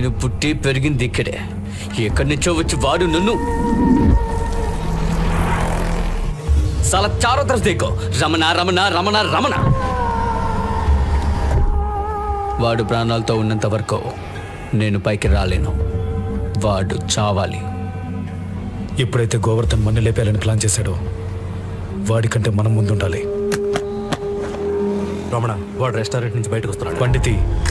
నేను పుట్టి పెరిగింది ఇక్కడే ఎక్కడి నుంచో వచ్చి వాడు నన్ను సాల చారో తరఫ్ దేకో రమణ రమణ రమణ రమణ వాడు ప్రాణాలతో ఉన్నంత వరకు నేను పైకి రాలేను వాడు చావాలి ఎప్పుడైతే గోవర్ధన్ మన్ను లేపేయాలని ప్లాన్ చేశాడో వాడికంటే మనం ముందుండాలి రమణ వాడు రెస్టారెంట్ నుంచి బయటకు వస్తున్నాడు పండితి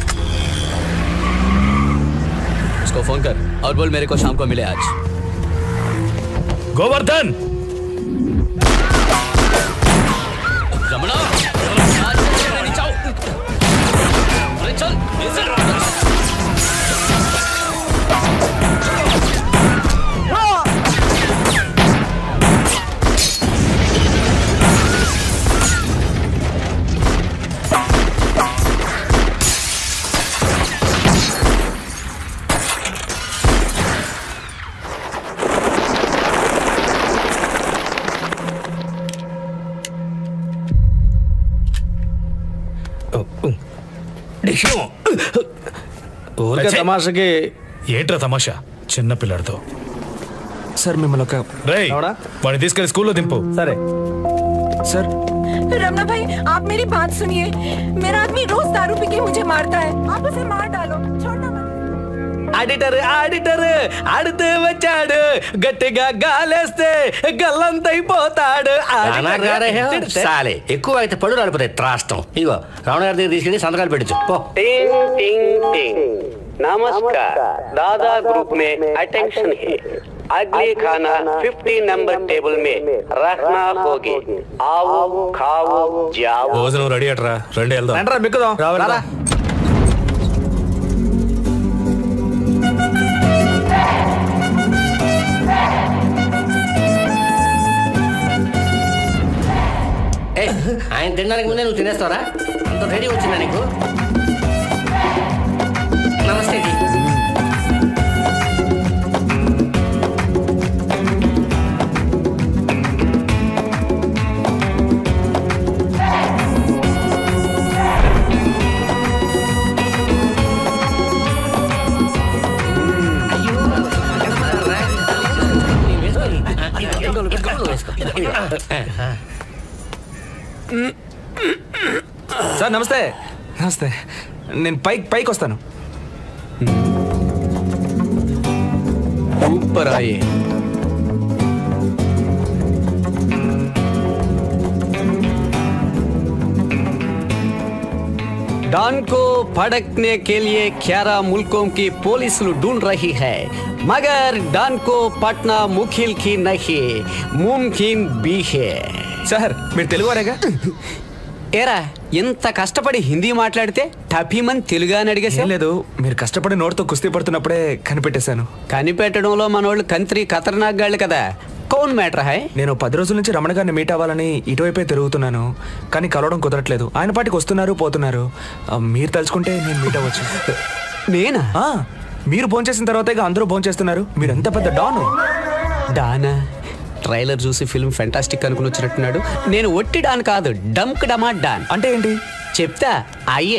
उसको फोन कर और बोल मेरे को शाम को मिले आज గోవర్ధన్ रमणा आज नहीं जाओ अरे चल इधर ఊరికే ఛీ! తమాషకి ఏంట్రా తమాషా చిన్న పిల్లాడితో సార్ మిమ్మల్ని ఒక రేయ్ వాడిని తీసుకెళ్లి స్కూల్లో దింపు సరే సార్ रमना भाई आप मेरी बात सुनिए मेरा आदमी रोज दारू पी के मुझे मारता है आप उसे मार डालो छोड़ना मत ఆడిటర్ ఆడిటర్ ఆడుతూ వచ్చాడు గట్టిగా గాలేస్తే గల్లంతైపోతాడు అనాగారే హే, సాలే ఎక్కువ అయితే పడు రాలిపోతాయి త్రాష్టం ఇగో రావణ గారి దగ్గర తీసుకెళ్ళి సంతకాలు పెట్టచ్చు పో टिंग टिंग टिंग नमस्कार दादा ग्रुप में अटेंशन है अगली खाना 50 नंबर टेबल में रखना होगी आओ खाओ जाओ భోజనం రెడీ అట్రా రండి వెళ్దాం రండ్రా మిక్కుదాం రారా ఏ ఆయన తినడానికి ముందే నువ్వు తినేస్తావరా అంత రెడీ వచ్చిందా నీకు నమస్తే జీ సార్ నమస్తే నమస్తే నేను పైకి పైకి వస్తాను ऊपर आइए डॉन को भड़कने के लिए ग्यारह मुल्कों की पुलिस ढूंढ रही है मगर डॉन को पटना मुखिल की नहीं मुमकिन भी है సార్ మీరు తెలుగు వారేగా ఏరా ఇంత కష్టపడి హిందీ మాట్లాడితే టఫీమని తెలుగు అని అడిగేసా ఏం లేదు మీరు కష్టపడి నోటితో కుస్తీ పడుతున్నప్పుడే కనిపెట్టేశాను కనిపెట్టడంలో మనోళ్ళు కంత్రి ఖతర్నాక్ గాళ్ళు కదా కౌన్ మ్యాటర్ హాయ్ నేను పది రోజుల నుంచి రమణ గారిని మీట్ అవ్వాలని ఇటువైపే తిరుగుతున్నాను కానీ కలవడం కుదరట్లేదు ఆయన పాటికి వస్తున్నారు పోతున్నారు ఆ, మీరు తలుచుకుంటే నేను మీట్ అవ్వచ్చు నేనా ఆ, మీరు భోంచేసిన తర్వాతే అందరూ భోంచేస్తున్నారు మీరు ఎంత పెద్ద డాను డానా ట్రైలర్ చూసి ఫిల్మ్ ఫెంటాస్టిక్ అనుకుని వచ్చినట్టున్నాడు నేను ఒట్టి డాన్ కాదు డంక్ డమా డాన్ అంటే ఏంటి చెప్తా అయ్యే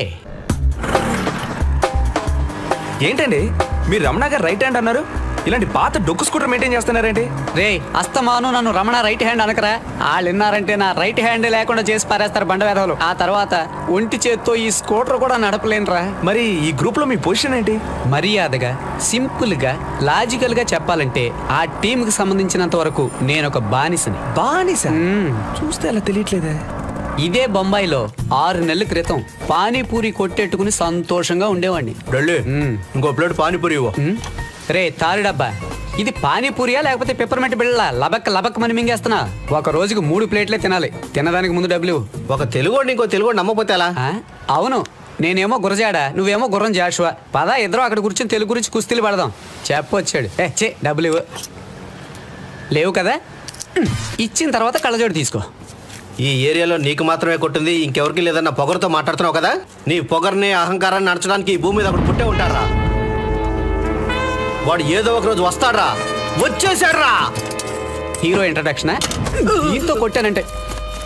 ఏంటండి మీరు రమణ గారు రైట్ హ్యాండ్ అన్నారు ఇలాంటి పాత డొక్కు స్కూటర్ మెయింటైన్ చేస్తున్నారేంటి రే అస్తమాను నన్ను రమణ రైట్ హ్యాండ్ అనకరా వాళ్ళు విన్నారంటే నా రైట్ హ్యాండ్ లేకుండా చేసి పారేస్తారు బండ వేధవులు ఆ తర్వాత ఒంటి చేత్తో ఈ స్కూటర్ కూడా నడపలేనురా మరి ఈ గ్రూప్ లో మీ పొజిషన్ ఏంటి మర్యాదగా సింపుల్ గా లాజికల్ గా చెప్పాలంటే ఆ టీమ్ కి సంబంధించినంత వరకు నేను ఒక బానిసని బానిస మ్మ్. చూస్తే అలా తెలియట్లేదే ఇదే బొంబాయిలో ఆరు నెలల క్రితం పానీపూరి కొట్టెట్టుకుని సంతోషంగా ఉండేవాడిని ఢిల్లీ మ్మ్. ఇంకో ప్లేట్ పానీపూరి ఇవ్వు ఉమ్, రే తారు డబ్బా ఇది పానీపూరియా లేకపోతే పెప్పర్మెంట్ బిళ్ళ లబక్ లబక్ మని మింగేస్తున్నా ఒక రోజుకు మూడు ప్లేట్లే తినాలి తినడానికి ముందు డబ్బులు ఇవ్వు. ఒక తెలుగు ఇంకో తెలుగు నమ్మపోతే ఎలా ఆ? అవును నేనేమో గురజాడ నువ్వేమో గుర్రం జాషువా పదా ఇద్దరు అక్కడ కూర్చొని తెలుగు గురించి కుస్తీలు పడదాం చెప్పొచ్చాడు ఏ చే డబ్బులు ఇవ్వు లేవు కదా ఉమ్, ఇచ్చిన తర్వాత కళ్ళజోడు తీసుకో ఈ ఏరియాలో నీకు మాత్రమే కొట్టింది ఇంకెవరికి లేదన్న పొగరుతో మాట్లాడుతున్నావు కదా నీ పొగర్ని అహంకారాన్ని నడచడానికి ఈ భూమి మీద ఒకటి పుట్టే ఉంటారా వాడు ఏదో ఒక రోజు వస్తాడ్రా వచ్చేసాడ్రా హీరో ఇంట్రడక్షన్ దీంతో కొట్టానంటే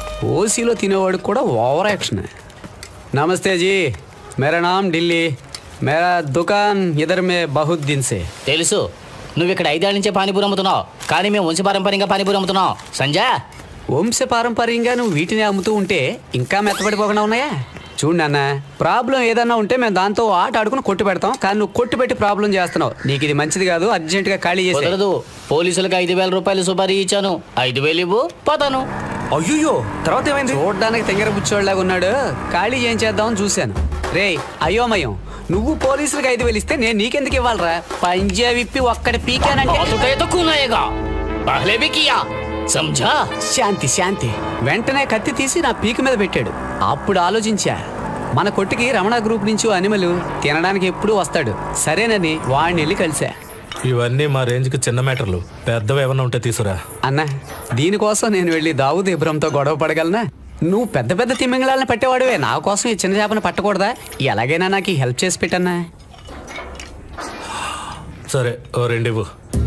ఓసీలో తినేవాడికి కూడా ఓవర్ యాక్షన్ నమస్తే జీ మేరా నామ్ ఢిల్లీ मेरा दुकान इधर में बहुत दिन से తెలుసు నువ్వు ఇక్కడ ఐదేళ్ల నుంచే పానీపూరి అమ్ముతున్నావు కానీ మేము వంశపారంపర్యంగా పానీపూరి అమ్ముతున్నాం సంజయ్ వంశ పారంపర్యంగా నువ్వు వీటిని అమ్ముతూ ఉంటే ఇంకా మెత్తబడిపోకుండా ఉన్నాయా చూడు నాన్న ప్రాబ్లం ఏదన్నా ఉంటే మేము దాంతో ఆట ఆడుకుని కొట్టు పెడతాం కానీ నువ్వు కొట్టు పెట్టి ప్రాబ్లం చేస్తున్నావు నీకు ఇది మంచిది కాదు అర్జెంటుగా ఖాళీ చేసి కుదరదు పోలీసులకు ఐదు వేల రూపాయలు సుపారీ ఇచ్చాను ఐదు వేలు ఇవ్వు పోతాను అయ్యో తర్వాత ఏమైంది చూడడానికి తెంగర బుచ్చోళ్ళగా ఉన్నాడు ఖాళీ ఏం చేద్దామని చూశాను రేయ్ అయోమయం నువ్వు పోలీసులకు ఐదు వేలు ఇస్తే నేను నీకెందుకు ఇవ్వాలరా పంజా విప్పి ఒక్కడి పీకానంటే బాతుకే तो खून आएगा पहले भी किया समझा శాంతి శాంతి వెంటనే కత్తి తీసి నా పీక మీద పెట్టాడు అప్పుడు ఆలోచించా మన కొట్టుకి రమణ గ్రూప్ నుంచి ఓ అనిమలు తినడానికి ఎప్పుడూ వస్తాడు సరేనని వాడిని వెళ్ళి కలిసా ఇవన్నీ మా రేంజ్కి చిన్న మ్యాటర్లు పెద్దవి ఏమన్నా ఉంటే తీసురా అన్నా దీనికోసం నేను వెళ్ళి దావుద్ ఇబ్రహంతో గొడవ పడగలనా నువ్వు పెద్ద పెద్ద తిమ్మింగళాలను పట్టేవాడువే నా కోసం ఈ చిన్న చేపను పట్టకూడదా ఎలాగైనా నాకు ఈ హెల్ప్ చేసి పెట్టన్నా సరే ఓ రెండు ఇవ్వు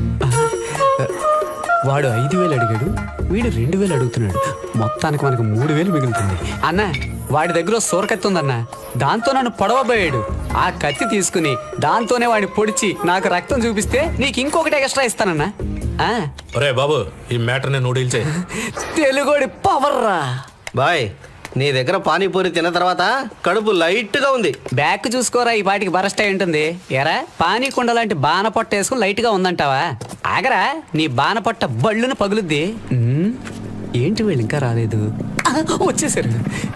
వాడు ఐదు వేలు అడిగాడు వీడు రెండు వేలు అడుగుతున్నాడు మొత్తానికి మనకు మూడు వేలు మిగులుతుంది అన్న వాడి దగ్గర ఓ సూరకత్తి ఉందన్న దాంతో నన్ను పొడవబోయాడు ఆ కత్తి తీసుకుని దాంతోనే వాడిని పొడిచి నాకు రక్తం చూపిస్తే నీకు ఇంకొకటి ఎక్స్ట్రా ఇస్తానన్నా ఆ, ఒరే బాబు ఈ మ్యాటర్ని నూడిల్ చేయి తెలుగోడి పవర్ రా బాయ్ నీ దగ్గర పానీపూరి తిన్న తర్వాత కడుపు లైట్ గా ఉంది బ్యాక్ చూసుకోరా ఈ పాటికి బరస్ట్ అయి ఉంటుంది ఎరా పానీ కుండ లాంటి బాన పొట్ట వేసుకుని లైట్ గా ఉందంటావా ఆగరా నీ బాన పొట్ట బళ్ళును పగులుద్ది ఉమ్, ఏంటి వీళ్ళు ఇంకా రాలేదు ఆ, వచ్చేసారు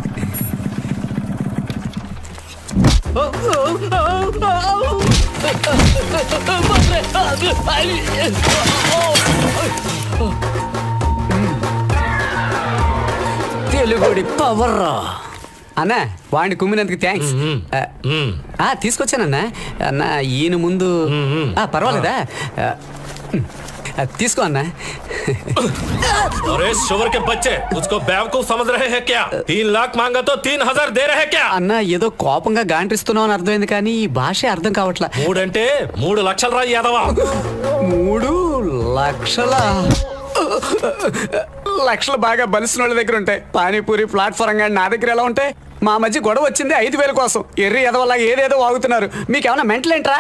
తెలుగుడి పవర్ రా అన్న వాడిని కుమ్మినందుకు థ్యాంక్స్ మ్మ్. ఆ తీసుకొచ్చానన్నా అన్న ఈయన ముందు ఆ, పర్వాలేదా ఆ, ఆ, తీసుకో అన్న अरे शुगर के बच्चे उसको बेवकूफ समझ रहे हैं क्या तीन लाख मांगा तो तीन हजार दे रहे हैं क्या అన్న ఏదో కోపంగా గాంటిస్తున్నావు అని అర్థమైంది కానీ ఈ భాష అర్థం కావట్లా మూడంటే మూడు లక్షలు రా యాదవా మూడు లక్షల లక్షలు బాగా బలిసిన వాళ్ళ దగ్గర ఉంటాయి పానీపూరి ప్లాట్ఫారం కానీ నా దగ్గర ఎలా ఉంటాయి మా మధ్య గొడవ వచ్చింది ఐదు వేల కోసం ఎర్రి ఎదవల్లా ఏదేదో వాగుతున్నారు మీకేమైనా మెంటల్ ఏంట్రా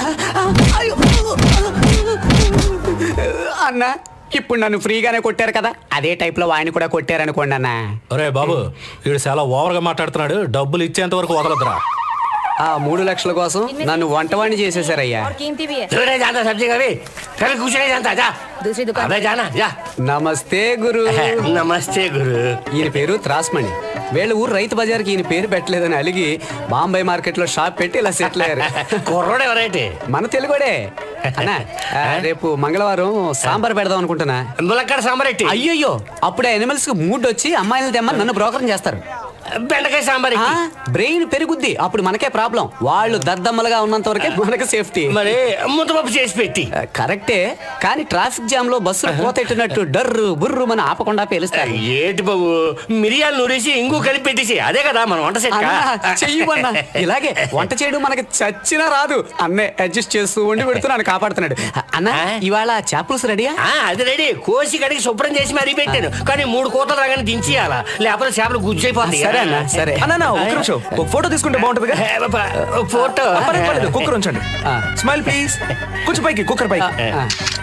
అన్న ఇప్పుడు నన్ను ఫ్రీగానే కొట్టారు కదా అదే టైప్ లో వాడిని కూడా కొట్టారనుకోండి అన్న అరే బాబు వీడు చాలా ఓవర్ గా మాట్లాడుతున్నాడు డబ్బులు ఇచ్చేంత వరకు వదలదురా ఆ మూడు లక్షల కోసం నన్ను వంటవాణ్ణి చేసేసారయ్యా और कीमती भी है तू नहीं जानता सब्जी का भी कभी कुछ नहीं जानता जा दूसरी दुकान अबे जाना जा నమస్తే గురు नमस्ते गुरु ఈయన పేరు త్రాస్మణి వీళ్ళ ఊరు రైతు బజార్కి ఈయన పేరు పెట్టలేదని అలిగి బాంబే మార్కెట్ లో షాప్ పెట్టి ఇలా సెటిల్ అయ్యారు కుర్రోడే వెరైటీ మన తెలుగుడే అన్న ఆ, రేపు మంగళవారం సాంబార్ పెడదాం అనుకుంటున్నా ములక్కడ సాంబార్ ఎట్టి అయ్యయ్యో అప్పుడే అనిమల్స్ కి మూడ్ వచ్చి అమ్మాయిలు తెమ్మని నన్ను బ్రోకరం చేస్తారు బెండకాయ సాంబార్ ఎట్టి బ్రెయిన్ పెరుగుద్ది అప్పుడు మనకే ప్రాబ్లం వాళ్ళు దద్దమ్మలుగా ఉన్నంత వరకే మనకు సేఫ్టీ మరి ముద్దపప్పు చేసి పెట్టి కరెక్టే కానీ ట్రాఫిక్ జామ్ లో బస్సులు పోతెట్టినట్టు డర్రు బుర్రు మన ఆపకుండా పేలుస్తారు ఏటి బాబు మిరియాలు నూరేసి ఇంగు కలిపి పెట్టేసి అదే కదా మన వంట సెట్ అన్నా, చెయ్యమన్నా ఇలాగే వంట చేయడం మనకి చచ్చినా రాదు అన్నే అడ్జస్ట్ చేస్తూ వండి పెడుతూ నన్ను కాపాడుతున్నాడు అన్న ఆ? ఇవాళ చేపలుసు రెడీయా అది రెడీ కోసి కడిగి శుభ్రం చేసి మరీ పెట్టాను కానీ మూడు కోతలు రాగానే దించేయాలా లేకపోతే చేపలు గుజ్జైపోతాయి సరే అన్న సరే అన్న ఒక్క నిమిషం ఒక ఫోటో తీసుకుంటే బాగుంటుంది ఫోటో కుక్కర్ ఉంచండి ఆ. స్మైల్ ప్లీజ్ కొంచెం పైకి కుక్కర్ పైకి ఆ,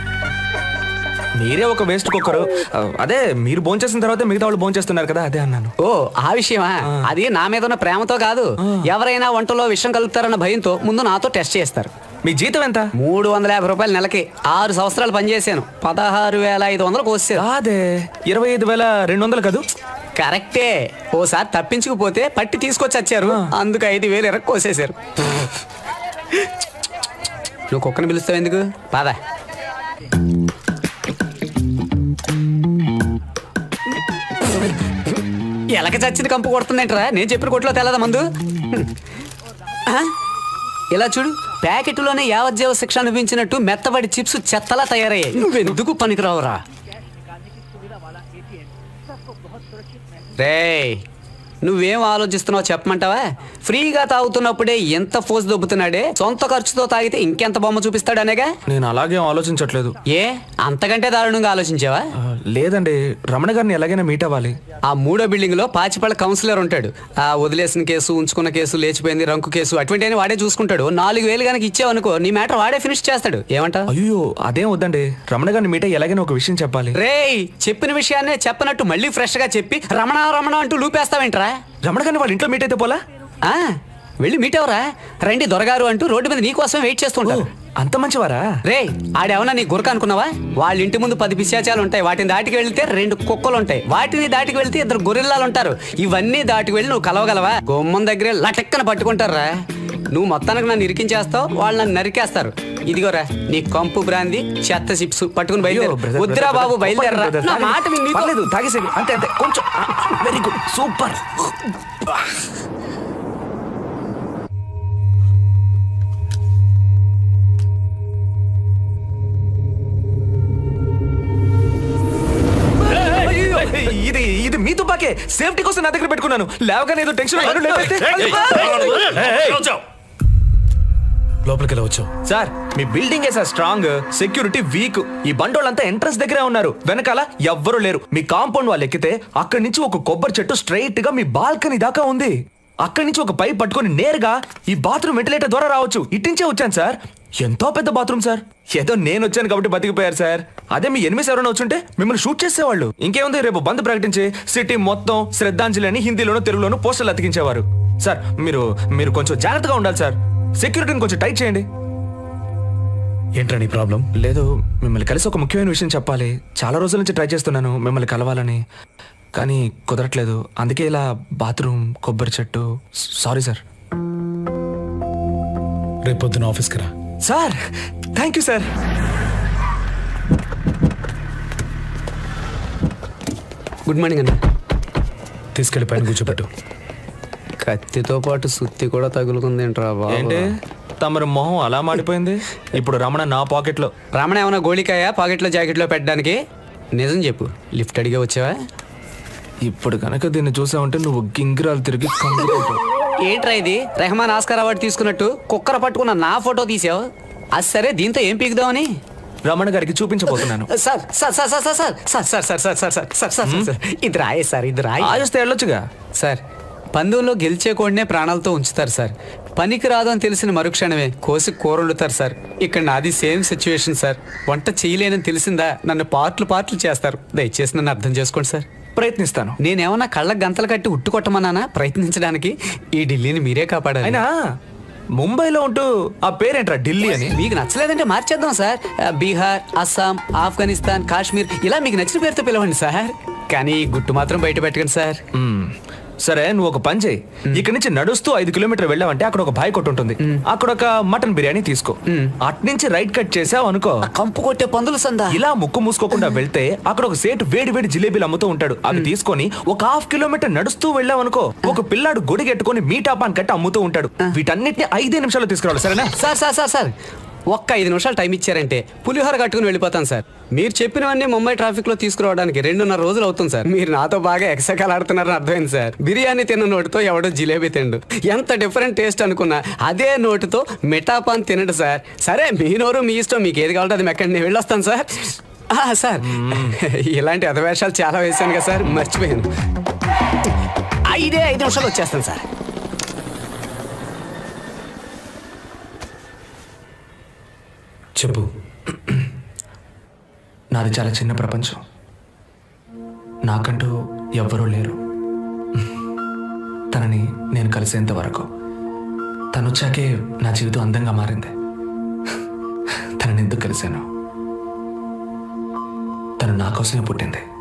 మీరే ఒక వేస్ట్ కుక్కర్ అదే మీరు భోంచేసిన తర్వాత మిగతా వాళ్ళు భోంచేస్తున్నారు కదా అదే అన్నాను ఓ ఆ విషయమా అది నా మీద ఉన్న ప్రేమతో కాదు ఎవరైనా వంటలో విషం కలుపుతారన్న భయంతో ముందు నాతో టెస్ట్ చేస్తారు మీ జీతం ఎంత మూడు వందల యాభై రూపాయలు నెలకి ఆరు సంవత్సరాలు పనిచేశాను పదహారు వేల ఐదు వందలకు వచ్చారు అదే ఇరవై ఐదు వేల రెండు వందలు కదూ కరెక్టే ఓసారి తప్పించుకుపోతే పట్టి తీసుకొచ్చి వచ్చారు అందుకు ఐదు వేలు ఎరకు కోసేశారు నువ్వు కుక్కని పిలుస్తావు ఎందుకు పద ఎలక చచ్చింది కంపు కొడుతుందేంట్రా నేను చెప్పిన కొట్లో తెల్లదా మందు ఆ? ఇలా చూడు ప్యాకెట్లోనే యావజ్జీవ శిక్ష అనుభవించినట్టు మెత్తబడి చిప్స్ చెత్తలా తయారయ్యాయి నువ్వెందుకు పనికిరావురా రే నువ్వేం ఆలోచిస్తున్నావు చెప్పమంటావా ఫ్రీగా తాగుతున్నప్పుడే ఎంత ఫోర్స్ దొబ్బుతున్నాడే సొంత ఖర్చుతో తాగితే ఇంకెంత బొమ్మ చూపిస్తాడనేగా నేను అలాగే ఆలోచించట్లేదు ఏ అంతకంటే దారుణంగా ఆలోచించావా ఆ, లేదండి రమణ గారిని ఎలాగైనా మీట్ అవ్వాలి ఆ మూడో బిల్డింగ్ లో పాచిపళ్ళ కౌన్సిలర్ ఉంటాడు ఆ వదిలేసిన కేసు ఉంచుకున్న కేసు లేచిపోయింది రంకు కేసు అటువంటి అని వాడే చూసుకుంటాడు నాలుగు వేలు కనుక ఇచ్చావనుకో నీ మ్యాటర్ వాడే ఫినిష్ చేస్తాడు ఏమంటావు అయ్యో అదేం వద్దండి రమణ గారిని మీట్ అయ్యి ఎలాగైనా ఒక విషయం చెప్పాలి రేయ్ చెప్పిన విషయాన్నే చెప్పనట్టు మళ్ళీ ఫ్రెష్ గా చెప్పి రమణ రమణ అంటూ లూపేస్తావేంట్రా రమణ గారిని వాళ్ళ ఇంట్లో మీట్ అయితే పోలా ఆ వెళ్ళి మీట్ అవరా రండి దొరగారు అంటూ రోడ్డు మీద నీకోసం వెయిట్ చేస్తుంటారు అంత మంచివారా రే ఆడేమన్నా నీ గురక అనుకున్నావా వాళ్ళ ఇంటి ముందు పది పిశాచాలు ఉంటాయి వాటిని దాటికి వెళ్తే రెండు కుక్కలు ఉంటాయి వాటిని దాటికి వెళ్తే ఇద్దరు గొరిల్లాలు ఉంటారు ఇవన్నీ దాటికి వెళ్ళి నువ్వు కలవగలవా గుమ్మం దగ్గరే లటక్కన పట్టుకుంటారా నువ్వు మొత్తానికి నన్ను ఇరికించేస్తావు వాళ్ళు నన్ను నరికేస్తారు ఇదిగోరా నీ కంపు బ్రాంది చెత్త చిప్స్ పట్టుకుని బయలుదేరు brother, వద్దురా brother, బాబు brother. బయలుదేరరా brother, నా తాగేసి- మాట విని నీతో- పర్లేదు తాగేసి అంతే అంతే కొంచెం వెరీ గుడ్ సూపర్ ఇది ఇది మీ తుపాకే సేఫ్టీ కోసం నా దగ్గర పెట్టుకున్నాను లేవగానే ఏదో టెన్షన్ లోపలికి ఎలా వచ్చావు సార్ మీ building sir strong security weak ఈ బండోళ్ళంతా ఎంట్రన్స్ దగ్గరే ఉన్నారు వెనకాల ఎవ్వరు లేరు మీ కాంపౌండ్ వాళ్ళు ఎక్కితే అక్కడి నుంచి ఒక కొబ్బరి చెట్టు స్ట్రైట్ గా మీ బాల్కనీ దాకా ఉంది అక్కడి నుంచి ఒక పైప్ పట్టుకొని నేరుగా ఈ బాత్రూమ్ వెంటిలేటర్ ద్వారా రావచ్చు ఇట్టించే వచ్చాను సార్ ఎంతో పెద్ద బాత్రూమ్ సార్ ఏదో నేను వచ్చాను కాబట్టి బతికిపోయారు సార్ అదే మీ ఎనిమిది ఎవరైనా వచ్చుంటే మిమ్మల్ని షూట్ చేసేవాళ్ళు ఇంకేముంది రేపు బంద్ ప్రకటించి సిటీ మొత్తం శ్రద్ధాంజలి అని హిందీలోనూ తెలుగులోనూ పోస్టర్లు అతికించేవారు సార్ మీరు మీరు కొంచెం జాగ్రత్తగా ఉండాలి సార్ సెక్యూరిటీని కొంచెం టైట్ చేయండి ఏంట్రా నీ ప్రాబ్లం లేదు మిమ్మల్ని కలిసి ఒక ముఖ్యమైన విషయం చెప్పాలి చాలా రోజుల నుంచి ట్రై చేస్తున్నాను మిమ్మల్ని కలవాలని కానీ కుదరట్లేదు అందుకే ఇలా బాత్రూమ్ కొబ్బరి చెట్టు సారీ సార్ రేపు పొద్దున ఆఫీస్కి రా sir thank you sir good morning అన్న తీసుకెళ్లి పైన కూర్చోబెట్టు కత్తితో పాటు సుత్తి కూడా తగులుకుందేంట్రా బాబు ఏంటి తమరి మొహం అలా మాడిపోయింది ఇప్పుడు రమణ నా పాకెట్లో రమణ ఏమైనా గోళికాయ పాకెట్లో జాకెట్లో పెట్టడానికి నిజం చెప్పు లిఫ్ట్ అడిగే వచ్చావా ఇప్పుడు కనుక దీన్ని చూసావంటే నువ్వు గింగిరాలు తిరిగి కంగుకుంటావు. ఏంట్రా ఇది రెహమాన్ ఆస్కార్ అవార్డు తీసుకున్నట్టు కుక్కర పట్టుకున్న నా ఫోటో తీసావు అది సరే దీంతో ఏం పీకుదామని రమణ గారికి చూపించబోతున్నాను sir sir sir sir sir sir sir sir sir sir sir sir sir sir sir ఇది రాయే సార్ ఇది రాయి ఆజొస్తే వెళ్ళొచ్చుగా సార్ పందెంలో గెలిచే కోడినే ప్రాణాలతో ఉంచుతారు సార్ పనికి రాదు అని తెలిసిన మరుక్షణమే కోసి కూరలుతారు సార్ ఇక్కడ నాది సేమ్ సిచ్యువేషన్ సార్ వంట చేయలేనని తెలిసిందా నన్ను పార్ట్లు పార్ట్లు చేస్తారు దయచేసి నన్ను అర్థం చేసుకోండి సార్ ప్రయత్నిస్తాను నేనేమన్నా కళ్ళకు గంతలు కట్టి ఉట్టు కొట్టమన్నానా ప్రయత్నించడానికి ఈ ఢిల్లీని మీరే కాపాడాలి అయినా ముంబైలో ఉంటూ ఆ పేరేంట్రా ఢిల్లీ అని మీకు నచ్చలేదంటే మార్చేద్దాం సార్ ఆ, బీహార్ అస్సాం ఆఫ్ఘనిస్తాన్ కాశ్మీర్ ఇలా మీకు నచ్చిన పేరుతో పిలవండి సార్ కానీ ఈ గుట్టు మాత్రం బయట పెట్టకండి సార్ మ్మ్. సరే నువ్వు ఒక పని చేయి ఇక్కడి నుంచి నడుస్తూ ఐదు కిలోమీటర్ వెళ్ళావంటే అక్కడ ఒక బాయ్ కొట్టు ఉంటుంది అక్కడ ఒక మటన్ బిర్యానీ తీసుకో అట్నుంచి రైట్ కట్ చేసావు అనుకో కంపు కొట్టే పందులు సందా ఇలా ముక్కు మూసుకోకుండా వెళ్తే అక్కడ ఒక సేటు వేడి వేడి జిలేబీలు అమ్ముతూ ఉంటాడు అవి తీసుకొని ఒక హాఫ్ కిలోమీటర్ నడుస్తూ వెళ్ళావనుకో ఒక పిల్లాడు గొడిగెట్టుకొని మీటాపాన్ కట్టి అమ్ముతూ ఉంటాడు వీటన్నిటిని ఐదే నిమిషాలు తీసుకురావాలి సరేనా సార్ సార్ సార్ సార్ ఒక్క ఐదు నిమిషాలు టైం ఇచ్చారంటే పులిహోర కట్టుకుని వెళ్ళిపోతాను సార్ మీరు చెప్పినవన్నీ ముంబై ట్రాఫిక్ లో తీసుకురావడానికి రెండున్నర రోజులు అవుతుంది సార్ మీరు నాతో బాగా ఎక్సకాలు ఆడుతున్నారని అర్థమైంది సార్ బిర్యానీ తిన్న నోటితో ఎవడో జిలేబీ తిండు ఎంత డిఫరెంట్ టేస్ట్ అనుకున్నా అదే నోటితో మిఠాపాన్ తినడు సార్ సరే మీ నోరు మీ ఇష్టం మీకు ఏది కావాలంటే అది మెక్కండి నేను వెళ్ళొస్తాను సార్ ఆ, సార్ ఇలాంటి అధవేషాలు చాలా వేశాను కదా సార్ మర్చిపోయాను ఐదే ఐదు నిమిషాలు వచ్చేస్తాను సార్ చెప్పు నాది చాలా చిన్న ప్రపంచం నాకంటూ ఎవ్వరూ లేరు తనని నేను కలిసేంత వరకు తను వచ్చాకే నా జీవితం అందంగా మారింది తనని ఎందుకు కలిశాను తను నా కోసమే పుట్టింది